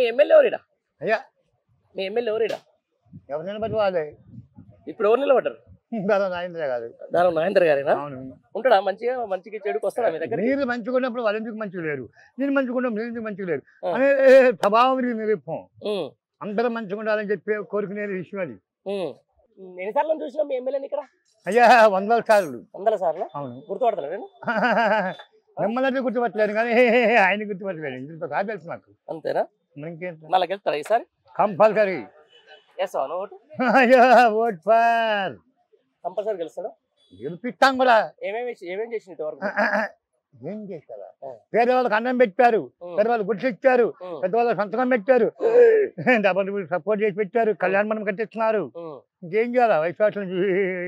MLA ఎవరిడా అయ్యా మీ MLA ఎవరిడా ఎవరిని బట్టి వాళ్ళే ఇప్పుడు ఎవరు నిలబడ్డారు దాదాపు నాయంద్ర కాదు దాని మహేందర్ గారేనా అవును ఉంటాడా మంచిగా మంచిగా చెడుకు వస్తాడా మీ దగ్గర మీరు మంచిగా ఉన్నప్పుడు వాళ్ళు ఎందుకు మంచిగా లేరు నేను మంచిగా ఉన్నప్పుడు మీరు ఎందుకు మంచిగా లేరు ఆ. అనే స్వభావం నిరూపం అందరూ మంచిగా ఉండాలని చెప్పి కోరుకునే విషయం అది ఎన్నిసార్లు చూసినా మీ ఎమ్మెల్యేని ఇక్కడ అయ్యా వందల సార్లు వందల సార్లు అవును గుర్తుపడతాడు నేను మిమ్మల్ని గుర్తుపట్టలేను కానీ ఆయన గుర్తుపట్టలేను ఇంత కాదు తెలుసు నాకు అంతేనా మరి ఇంకేంటి మళ్ళీ గెలుస్తారా ఈసారి కంపల్సరీ వేస్తావా నువ్వు ఓటు అయ్యో ఓట్ ఫర్ కంపల్సరీ గెలుస్తాడు గెలిపిస్తాం కూడా ఏమేమి ఏమేమి చేసి ఇంతవరకు ఏం చేస్తారా ఆ. పేదవాళ్ళకి అన్నం పెట్టారు ఉమ్, పేదవాళ్ళు గుడ్లు ఇచ్చారు ఉమ్, పెద్దవాళ్ళకి సంతకం పెట్టారు డబ్బులు సపోర్ట్ చేసి పెట్టారు కళ్యాణ మనం కట్టిస్తున్నారు ఉమ్. ఇంకేం చేయాలా వయసు నుంచి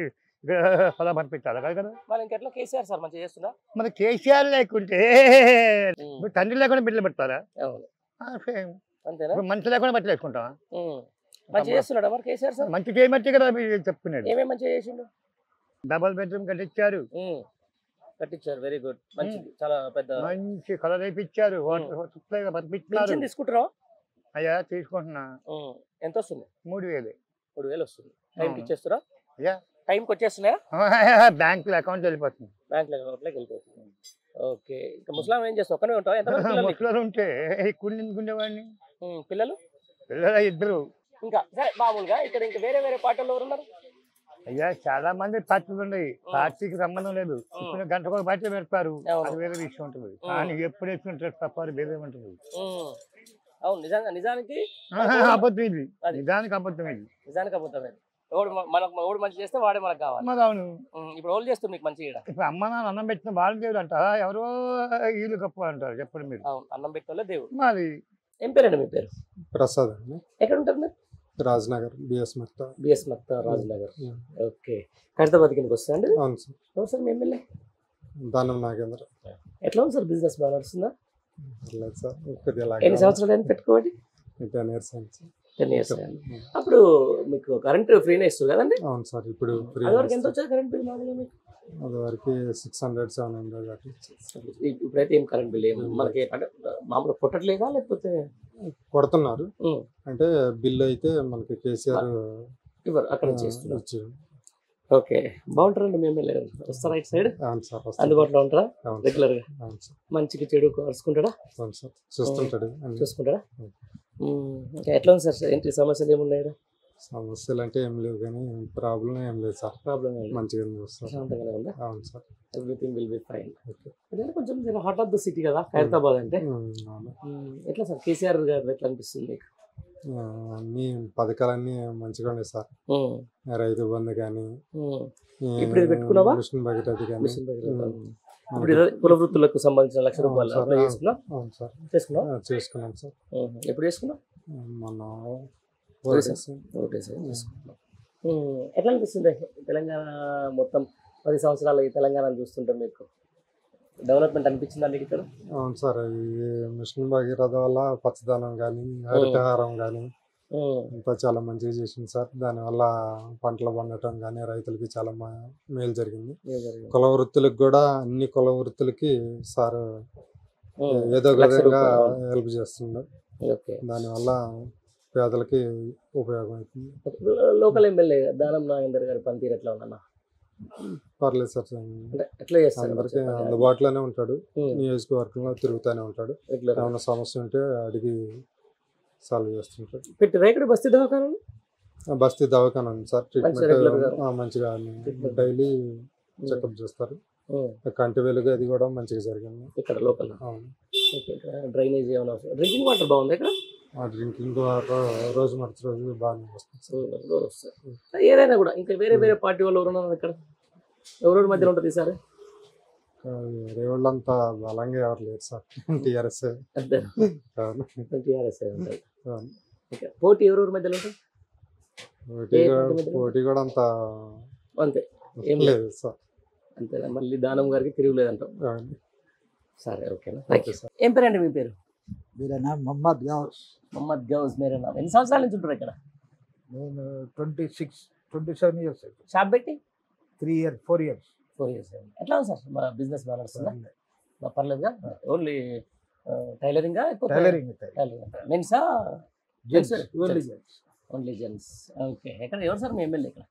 పొలం పంపించాలి కదా కదా మరి ఇంకెట్లా కేసీఆర్ సార్ మంచిగా చేస్తున్నా మరి కేసీఆర్ లేకుంటే ఇప్పుడు తండ్రి లేకుండా బిడ్డలు పెడతారా అవును ఆ, same. అంతేనా ఇప్పుడు మనిషి లేకుండా బట్టలు వేసుకుంటావా ఉమ్. మంచిగా చేస్తున్నాడా మరి కేసీఆర్ సార్ మంచి చేయమట్టి కదా మీరు చెప్పుకునేది ఏమేమి మంచిగా చేసిండు డబల్ బెడ్రూమ్ కట్టించారు ఉమ్. కట్టించారు వెరీ గుడ్ మంచిది చాలా పెద్ద మంచి కలర్ వేయించారు వాటర్ సప్లై పంపించినారు పింఛన్ తీసుకుంటున్నావు అయ్యా తీసుకుంటున్నా ఉమ్. ఎంత వస్తుంది మూడు వేలు మూడు వేలు వస్తుంది టైంకి అవును. ఇచ్చేస్తారా అయ్యా టైంకి వచ్చేస్తున్నాయా బ్యాంకులో అకౌంట్ వెళ్ళిపోతుంది బ్యాంక్ అకౌంట్లోకి వెళ్ళిపోతుంది ఓకే ఇంకా ముస్లాం ఏం చేస్తావు ఒక్కనే ఉంటావు ఎంత పిల్లలు నీకు? ముసలు ఉంటే ఎక్కువ నిందుకునేవాడిని ఉమ్, పిల్లలు పిల్లలు ఇద్దరు ఇంకా సరే మామూలుగా ఇక్కడ ఇంకా వేరే వేరే పార్టీలు ఎవరు ఉన్నారు అయ్యా చాలా మంది పార్టీలు ఉన్నాయి పార్టీకి సంబంధం లేదు ఇప్పుడు గంటకు ఒక పార్టీ పెడతారు అవును. అది వేరే విషయం ఉంటుంది కానీ ఎప్పుడు వేసుకుంటారు తప్ప అది వేరే ఉంటుంది ఉమ్. అవును నిజంగా నిజానికి ఆహా, అబద్ధం ఇది అది. నిజానికి అబద్ధం ఇది నిజానికి అబద్ధమే ఎవడు మ- మనకు ఎవడు మంచి చేస్తే వాడే మనకు కావాలి మరి అవును ఉమ్, ఇప్పుడు వాళ్ళు చేస్తుంది మీకు మంచి ఈడ ఇప్పుడు అమ్మ నాన్న అన్నం పెట్టిన వాళ్ళు దేవుడు అంట ఎవరో వీళ్ళు గొప్ప అంటారు చెప్పండి మీరు అవును అన్నం పెట్టే దేవుడు మరి ఏం పేరండి మీ పేరు ప్రసాద్ అండి ఎక్కడ ఉంటారు మీరు Rajnagar BS Makta BS Makta Rajnagar okay Khairatabad కిందకి వస్తుందండి అవును సార్ ఎవరు సార్ మీ ఎమ్మెల్యే దానం నాగేంద్ర ఎట్లా ఉంది సార్ బిజినెస్ బాగా నడుస్తుందా పర్లేదు సార్ కొద్దిగా ఎన్ని లాగా సంవత్సరాలు అయినా పెట్టుకోండి టెన్ ఇయర్స్ అయింది సార్ టెన్ ఇయర్స్ అప్పుడు మీకు కరెంట్ ఫ్రీనే ఇస్తారు కదండి అవును సార్ ఇప్పుడు ఫ్రీ అది వరకు ఎంత వచ్చేది కరెంట్ బిల్ మామూలుగా మీకు అది వరకు సిక్స్ హండ్రెడ్ సెవెన్ హండ్రెడ్ అట్లా ఇప్- ఇప్పుడైతే ఏం కరెంట్ బిల్ ఏం మనకి అంటే మామూలుగా పుట్టట్లేదా లేకపోతే కొడుతున్నారు ఉమ్, అంటే బిల్ అయితే మనకి కేసీఆర్ ఇవ్వరు అక్కడ నుంచి ఇస్తున్నారు ఇచ్చారు ఓకే బాగుంటారండి మీ ఎమ్మెల్యే గారు వస్తారా ఇటు సైడ్ అవును సార్ వస్తారు. అందుబాటులో ఉంటారా అవును సార్ రెగ్యులర్ గా అవును సార్ మంచిగా చెడు కలుసుకుంటాడా అవును సార్ చూస్తుంటాడు అన్ని చూసుకుంటాడా ఉమ్. ఉమ్, ఇంకా ఎట్లా ఉంది సార్ ఏంటి సమస్యలు ఏమున్నాయి సమస్యలు అంటే ఏం లేవు కానీ ప్రాబ్లం ఏం లేదు సార్ ప్రాబ్లం మంచిగా చూస్తారు ప్రశాంతంగానే ఉందా అవును sir everything will be fine okay ఎందుకంటే కొంచెం హార్ట్ ఆఫ్ ద సిటీ కదా ఖైరతాబాద్ అంటే ఉమ్, అవును ఉమ్, ఎట్లా సార్ కేసీఆర్ గారు ఎట్లా అనిపిస్తుంది మీకు ఆ, అన్ని పథకాలన్నీ మంచిగా ఉన్నాయి సార్ ఉమ్, రైతు బంధు కానీ ఉమ్. ఇప్పుడు ఇది పెట్టుకున్నావా? మిషన్ భగీరథ కానీ మిషన్ దగ్గర ఉమ్. ఇప్పుడు ఇదే కుల వృత్తులకు సంబంధించిన లక్ష రూపాయలు సార్, అప్లై ఆ. చేసుకున్నా అవును సార్ చేసుకున్నా ఆ, చేసుకున్నాం సార్ ఎప్పుడు చేసుకున్నా మొన్న ఓకే సార్. ఓకే సార్ చేసుకున్నా ఉమ్, ఎట్లా అనిపిస్తుంది తెలంగాణ మొత్తం పది సంవత్సరాలు ఈ తెలంగాణ చూస్తుంటే మీకు డెవలప్మెంట్ అనిపించిందా మీకు ఇక్కడ అవును సార్ ఈ మిషన్ భగీరథ వల్ల పచ్చదనం కానీ హరితహారం కానీ ఉమ్, అంతా చాలా మంచిగా చేసింది సార్ దానివల్ల పంటలు పండటం కానీ రైతులకి చాలా మ- మేలు జరిగింది ఏం జరిగింది? కుల వృత్తులకు కూడా అన్ని కుల వృత్తులకి సార్ ఉమ్, ఏదో ఒక లక్ష విధంగా రూపాయలు. హెల్ప్ చేస్తున్నారు ఓకే దానివల్ల పేదలకి ఉపయోగం అవుతుంది లోకల్ ఎమ్మెల్యే దానం నాగేందర్ గారి పనితీరు ఎట్లా ఉందన్న పర్లేదు సార్ అంటే ఎట్లా చేస్తారు అందరికీ అందుబాటులోనే ఉంటాడు ఉమ్, నియోజకవర్గంలో తిరుగుతూనే ఉంటాడు రెగ్యులర్ ఏమైనా సమస్య ఉంటే అడిగి సాల్వ్ చేస్తుంటాడు పెట్టిరా ఇక్కడ బస్తీ దవాఖాన ఆ బస్తీ దవాఖాన ఉంది సార్ మంచిగా regular గా? ట్రీట్మెంట్ మంచిగా Treatment. డైలీ చెకప్ చేస్తారు కంటి వెలుగు అది కూడా మంచిగా జరిగింది ఇక్కడ లోకల్ అవును. ఓకే ఇక్కడ డ్రైనేజ్ ఏమైనా డ్రింకింగ్ వాటర్ బాగుంది ఇక్కడ ఆ డ్రింకింగ్ వాటర్ రోజు మరుసటి రోజు బాగానే వస్తుంది సార్ ఉమ్, రోజు వస్తాయి. ఏదైనా కూడా ఇంకా వేరే వేరే పార్టీ వాళ్ళు ఎవరు ఉన్నారు ఇక్కడ ఎవరెవరి మధ్యలో ఉంటుంది సార్ ఇంకా వేరే వాళ్ళంతా బలంగా ఎవరు లేరు సార్ టీఆర్ఎస్ అంతే టీఆర్ఎస్ ఉంటుంది అవును. ఓకే పోటీ ఎవరెవరి మధ్యలో ఉంటుంది పోటీ ఏ కూడా- పార్టీ మధ్యలో? పోటీ కూడా అంత అంతే ఏం లేదు సార్ అంతేనా మళ్ళీ దానం గారికి తిరుగులేదంటాం అవును. సరే ఓకేనా థ్యాంక్ యూ ఓకే సార్ ఏం పేరండి మీ పేరు मेरा नाम मोहम्मद गौस మొహమ్మద్ గౌస్ మేరే నామ్ ఎన్ని సంవత్సరాల నుంచి ఉంటారు ఇక్కడ నేను twenty six twenty seven years shop పెట్టి three year four years four years ఎట్లా ఉంది సార్ మన బిజినెస్ బాగా నడుస్తుందా బా- పర్లేదుగా ఓన్లీ టైలరింగా టైలరింగ్ టైలరింగ్ మెన్సా gents Gents. Only Gents. Gents only gents okay ఎక్కడ ఎవరు సార్ మీ ఎమ్మెల్యే ఇక్కడ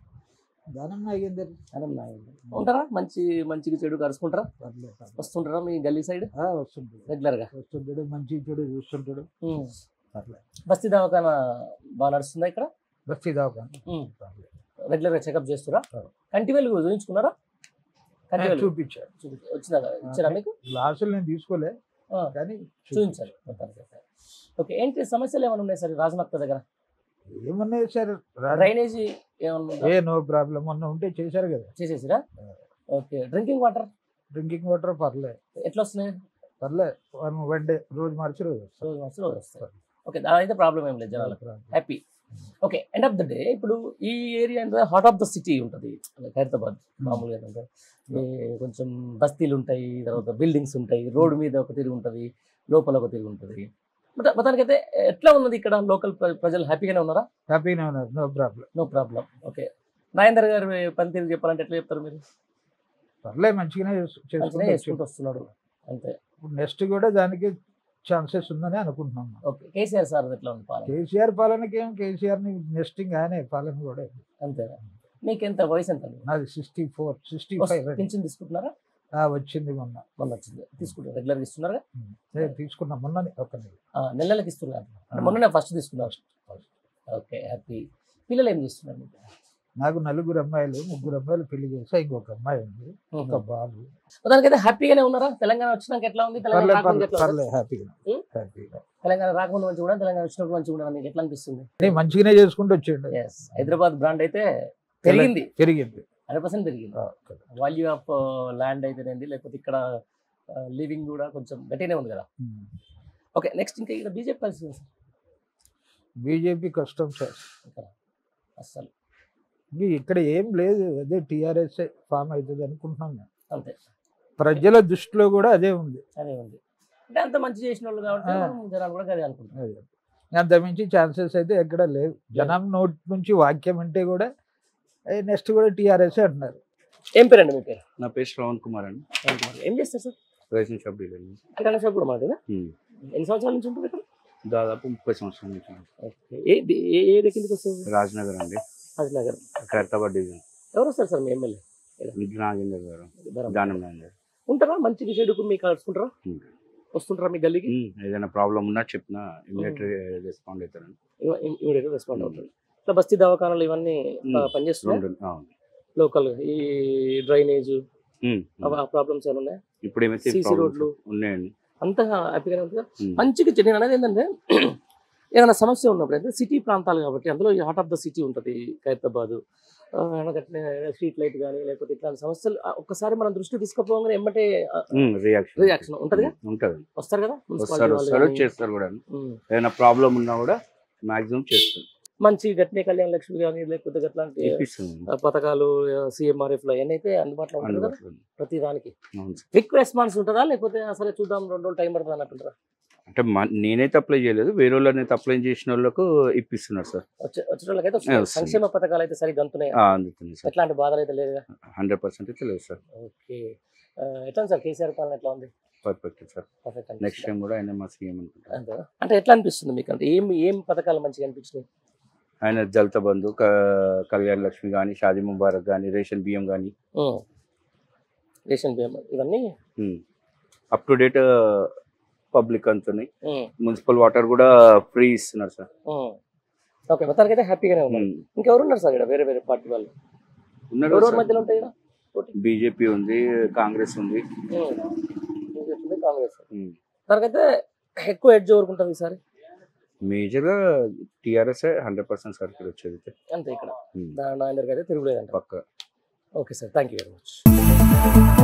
దానం నాగేందర్ అనం నాయుడు ఉంటారా మంచి మంచిగా చెడు కలుసుకుంటారా పర్లేదు, పర్లేదు. వస్తుంటారా మీ గల్లీ సైడ్ ఆ, వస్తుంటాడు రెగ్యులర్గా వస్తుంటాడు మంచి చెడు చూస్తుంటాడు పర్లేదు బస్తీ దవాఖానా బాగా నడుస్తుందా ఇక్కడ బస్తీ దవాఖాన పర్లేదు. రెగ్యులర్గా చెకప్ చేస్తురా అవును. కంటి వెలుగు చూపించుకున్నారా కంటి ఆ, వెలుగు చూపించాడు చూపి- వచ్చిందా ఇచ్చారా మీకు గ్లాసులు నేను తీసుకోలే ఆ, కానీ చూపించారు మొత్తానికి అయితే. ఓకే ఏంటి సమస్యలు ఏమైనా ఉన్నాయి సార్ ఈ రాజమక్త దగ్గర ఏమన్నాయి సార్ రా- డ్రైనేజీ ఏమైనా ఉందా? ఏ నో ప్రాబ్లం మొన్న ఉంటే చేశారు కదా చేసేసిరా okay drinking water drinking water పర్లే ఎట్లా వస్తున్నాయి పర్లే వన్ వన్ డే రోజు మార్చి రోజు వస్తుంది. రోజు మార్చి రోజు వస్తాయి ఓకే దానైతే ప్రాబ్లం ఏం లేదు జనాలకు problem. Happy okay end of the day ఇప్పుడు ఈ ఏరియా అంటే హార్ట్ ఆఫ్ ద సిటీ ఉంటుంది హైదరాబాద్ మామూలుగా ఏంటంటే ఈ కొంచెం బస్తీలు ఉంటాయి తర్వాత బిల్డింగ్స్ ఉంటాయి రోడ్డు మీద ఒక తిరిగి ఉంటుంది లోపల ఒక తిరిగి ఉంటుంది మొత్తం మొత్తానికైతే ఎట్లా ఉన్నది ఇక్కడ లోకల్ ప్రజలు హ్యాపీగానే ఉన్నారా హ్యాపీగానే ఉన్నారు no problem no problem okay Nayandar గారు పనితీరు చెప్పాలంటే ఎట్లా చెప్తారు మీరు పర్లే మంచిగానే చేసు- మంచిగా చేసుకుంటూ చేసుకుంటూ వస్తున్నాడు అంతే ఇప్పుడు నెక్స్ట్ కూడా దానికి ఛాన్సెస్ ఉందని అనుకుంటున్నాం ఓకే కేసీఆర్ సార్ ఎట్లా ఉంది పాలన కేసీఆర్ పాలనకి ఏం కేసీఆర్ ని నెక్స్టింగ్ ఆయనే పాలన కూడా అంతేనా మీకు ఎంత వయసు ఎంత నాది సిక్స్టీ ఫోర్ సిక్స్టీ వస్తు- ఫైవ్ పింఛన్ తీసుకుంటున్నారా వచ్చింది మొన్న మొన్న వచ్చింది తీసుకుంటారు రెగ్యులర్గా ఇస్తున్నారా నేను తీసుకున్నా మొన్న ఒక నెల ఆ, నెల నెలకి ఇస్తున్నారు అంటే మొన్ననే ఫస్ట్ తీసుకున్నారు ఓకే హ్యాపీ పిల్లలు ఏం చేస్తున్నారు మీకు? నాకు నలుగురు అమ్మాయిలు ముగ్గురు అమ్మాయిలు పెళ్లి చేసా ఇంకొక అమ్మాయి ఉంది ఒక బాబు మొత్తానికైతే హ్యాపీగానే ఉన్నారా తెలంగాణ వచ్చినాక ఎట్లా ఉంది తెలంగాణ పర్లే రాకముందు పర్లే ఎట్లా ఉంది? పర్లే హ్యాపీగా ఉం? హ్యాపీగా తెలంగాణ రాకముందు మంచిగా కూడా తెలంగాణ వచ్చినప్పుడు మంచిగా కూడా మీకు ఎట్లా అనిపిస్తుంది నేను మంచిగానే చేసుకుంటూ వచ్చాడు ఎస్ హైదరాబాద్ బ్రాండ్ అయితే పెరిగింది పెరిగింది హండ్రెడ్ పర్సెంట్ పెరిగింది ఆ, okay. వాల్యూ ఆఫ్ ల్యాండ్ అయితేనేది లేకపోతే ఇక్కడ లివింగ్ కూడా కొంచెం గట్టిగానే ఉంది కదా ఉం. ఓకే నెక్స్ట్ ఇంకా ఇక్కడ బీజేపీ కలిసి బీజేపీ కష్టం సార్ ఇక్కడ అస్సలు ఇది ఇక్కడ ఏం లేదు అదే టీఆర్ఎస్ ఫామ్ అవుతుంది అనుకుంటున్నాం నేను. అంతే ప్రజల దృష్టిలో కూడా అదే ఉంది అదే ఉంది అంటే అంత మంచి చేసిన వాళ్ళు కాబట్టి ఆ. మనం జనాలు కూడా అదే అనుకుంటారు అదే. అంతమించి ఛాన్సెస్ అయితే ఎక్కడ లేవు జనం నోటి నుంచి వాక్యం అంటే కూడా నెక్స్ట్ కూడా టీఆర్ఎస్ అంటున్నారు ఏం పేరండి మీ పేరు నా పేరు శ్రవణ్ కుమార్ అండి ఏం చేస్తారు సార్ రేషన్ షాప్ డీలర్ అండి. కిరాణా షాప్ కూడా మాదేనా ఉమ్. ఎన్ని సంవత్సరాల నుంచి ఉంటుంది ఇక్కడ దాదాపు ముప్పై సంవత్సరాల నుంచి అండి. ఓకే ఏ ఏ ఏ కిందకి వస్తుంది రాజ్నగర్ అండి నగర్ ఖైరతాబాద్ డివిజన్ ఎవరు వస్తారు సార్ మీ ఎమ్మెల్యే నాగేందర్ గారు బరాబర్. దానం నాగేందర్ ఉంటారా మంచిగా చెడుకు మీకు కలుసుకుంటారా ఉమ్. వస్తుంటారా మీ గల్లీకి ఉమ్, ఏదైనా ప్రాబ్లం ఉన్నా చెప్పినా ఇమీడియట్ రెస్పాండ్ అవుతారండి ఇమీడియట్ రెస్పాండ్ అవుతుంది ఇట్లా బస్తీ దవాఖానాలు ఇవన్నీ ఉమ్. ఆ, పనిచేస్తున్నాయి రెండు అవును. లోకల్ ఈ డ్రైనేజ్ ఉమ్, ఉమ్. ఆ ప్రాబ్లమ్స్ ఏమైనా ఉన్నాయా ఇప్పుడు ఏమైతే CC problems రోడ్లు. ఉన్నాయండి అంతా హ్యాపీగానే ఉంటుంది కదా? ఉమ్. మంచిగా చె- నేను అనేది ఏంటంటే ఏదైనా సమస్య ఉన్నప్పుడు అయితే సిటీ ప్రాంతాలు కాబట్టి అందులో ఈ హార్ట్ ఆఫ్ ద సిటీ ఉంటుంది ఖైరతాబాద్ స్ట్రీట్ లైట్ కానీ లేకపోతే ఇట్లాంటి సమస్యలు ఆ, ఒక్కసారి మనం దృష్టి తీసుకుపోగానే ఎమ్మటే రియాక్షన్ రియాక్షన్ ఉంటుందిగా ఉంటుంది వస్తారు కదా municipality వస్తారు వాళ్ళు వస్తారు కానీ. చేస్తారు కూడా ఉమ్. ఏదైనా ప్రాబ్లం ఉన్నా కూడా మాక్సిమం చేస్తారు మంచి గట్టిన కళ్యాణ లక్ష్మి కానీ లేకపోతే అట్లాంటి ఇప్పిస్తుంది ఆ, పథకాలు సిఎంఆర్ఎఫ్ లో అవన్నీ అయితే అందుబాటులో ఉంటుంది కదా అందుబాటులో ఉంది. ప్రతి దానికి అవును సార్. క్విక్ రెస్పాన్స్ ఉంటుందా లేకపోతే సరే చూద్దాం రెండు రోజులు టైం పడుతుంది అన్నట్టుంటారా అంటే మ- నేనైతే అప్లై చేయలేదు వేరే వాళ్ళనైతే అప్లై చేసిన వాళ్ళకు ఇప్పిస్తున్నారు సార్ వచ్చే వచ్చే వాళ్ళకైతే వస్తున్నాయి. వస్తుంది. సంక్షేమ పథకాలు అయితే సరిగ్గా అందుతున్నాయి ఆ, అందుతుంది సార్ ఎట్లాంటి బాధలు అయితే లేదుగా హండ్రెడ్ పర్సెంట్ అయితే లేదు సార్ ఓకే ఆ, ఎట్లా సార్ కేసీఆర్ పాలన ఎట్లా ఉంది perfect sir perfect next time కూడా ఆయన మా సీఎం అనుకుంటారు అంతేనా అంటే ఎట్లా అనిపిస్తుంది మీకు అంటే ఏం ఏం పథకాలు మంచిగా అనిపించినాయి ఆయన దళిత బంధు క- కళ్యాణ్ లక్ష్మి కానీ షాదీ ముబారక్ కానీ రేషన్ బియ్యం కానీ ఉమ్. రేషన్ బియ్యం ఇవన్నీ అప్ టు డేట్ పబ్లిక్ అంతున్నాయి ఉమ్, మున్సిపల్ వాటర్ కూడా ఫ్రీ ఇస్తున్నారు సార్ ఉమ్. ఓకే మొత్తానికి అయితే హ్యాపీగానే ఉన్నారు ఉమ్. ఇంకెవరు ఉన్నారు సార్ ఇక్కడ వేరే వేరే పార్టీ వాళ్ళు ఉన్నారు ఎవరెవరి మధ్యలో ఉంటాయి ఇక్కడ బీజేపీ ఉంది కాంగ్రెస్ ఉంది ఉమ్. ఏం చెప్తుంది కాంగ్రెస్ ఉమ్. దానికైతే ఎక్కువ ఎడ్జ్ ఎవరికి ఉంటుంది ఈసారి మేజర్గా టీఆర్ఎస్ హండ్రెడ్ పర్సెంట్ సర్కిల్ వచ్చేది అయితే. అంతే ఇక్కడ ఉమ్. దాని అందరికీ అయితే తిరుగులేదంట పక్క okay sir thank you very much